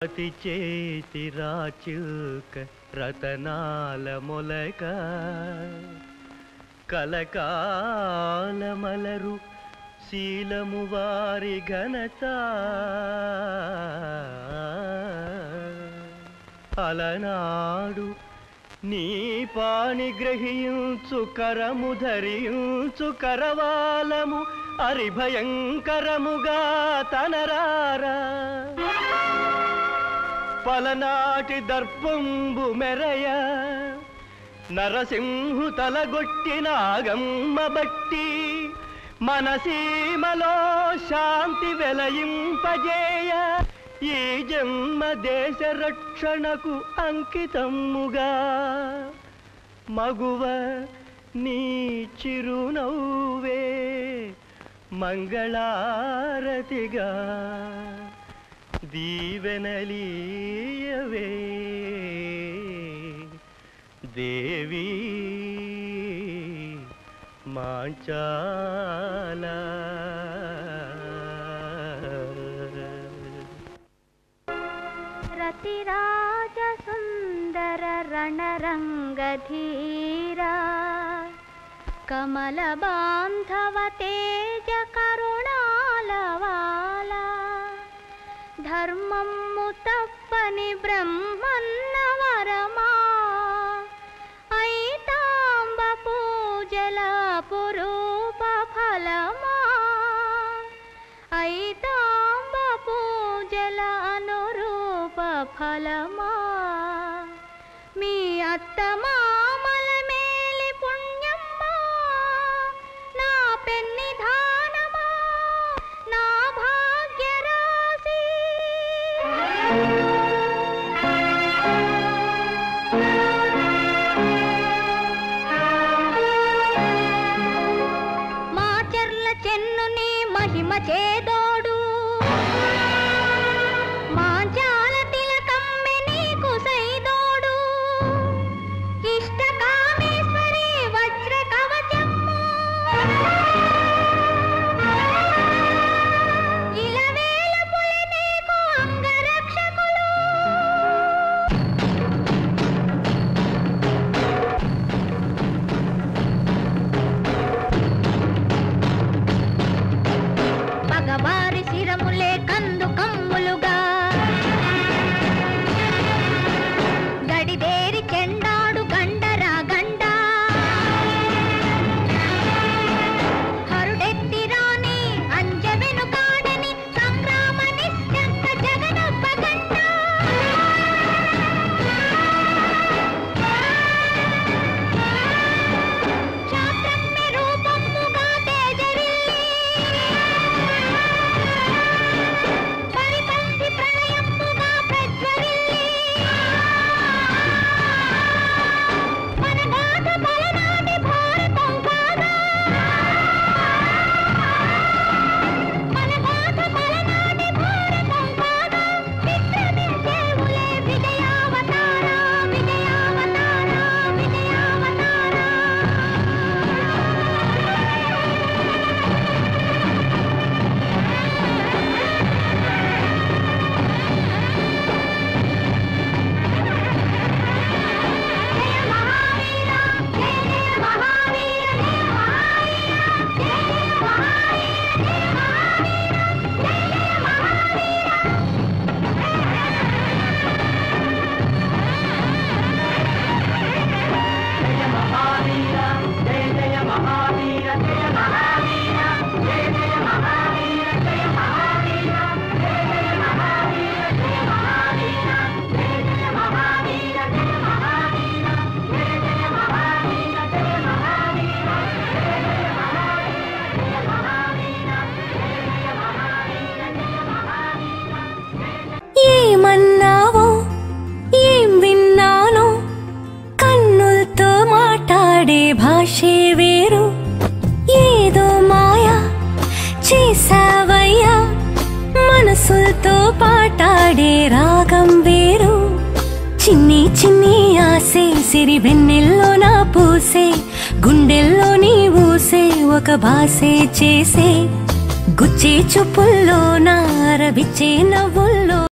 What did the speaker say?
అతి చేతి రాచుక రతనాల మొలక కలకాలమలరు శీలము వారి ఘనత అలనాడు నీ పాణి గ్రహించు కరము ధరించు కరవాలము అరిభయంకరముగా తనరారా పలనాటి దర్పంబు మెరయ నరసింహు తలగొట్టిన ఆగమ్మ బట్టి మనసీమలో శాంతి వెలయింపజేయ ఈ జన్మ దేశ రక్షణకు అంకితముగా మగువ నీ చిరునవ్వే మంగళారతిగా దీవెనలీయవే దేవి మాంచాల రతిరాజ సుందర రణరంగధీరా కమల బాంధవ తేజ కరుణాలవాల ధర్మము తప్పని బ్రహ్మన్న వరమా ఐతాంబ పూజల పురూప ఫలమా ఐతాంబ పూజల అనురూప ఫలమా మీ అత్త మామల మేలి పుణ్యమ్మా నా పెన్ని ధానమా నా భాగ్య రాశి మా చెర్ల చెన్నుని మహిమ చేదోడు మా జాల తిలకమ్మె నీకు సైదోడు ఇష్ట కామేశ్వరి వజ్ర కవచమ్ము ఇలవేల పులి నీకు అంగరక్షకులు మగవారి శిరములే కందు కమ్ములుగా గడిదేరి చెండాడు గండరా గండ హరుడెత్తి రాని అంజవెను కాడని సంగ్రామ నిశ్చంత జగనొప్ప గంట క్షాత్రమ్య రూపముగా తేజరిల్లి పరిపంక్తి ప్రళయముగా ప్రజ్వరిల్లి మన గాథ పలనాటి భారతం కాగా మన గాథ పలనాటి భారతం కాగా విక్రమించేవులే విజయావతార విజయావతార విజయావతార జయ మహావీర జయ జయ మహావీర జయ మహావీర జయ జయ మహావీర జయ మహావీర జయ జయ మహావీర ఏమన్నావో ఏం విన్నానో కన్నులతో మాట్లాడే భాషే వేరు ఏదో మాయా చేసావయ్యా మనసులతో పాటాడే రాగం వేరు చిన్ని చిన్ని ఆసే సిరి వెన్నెల్లో నా పూసే గుండెల్లో నీ ఊసే ఒక భాసే చేసే గుచ్చే చూపుల్లో నా రవిచ్చే నవ్వుల్లో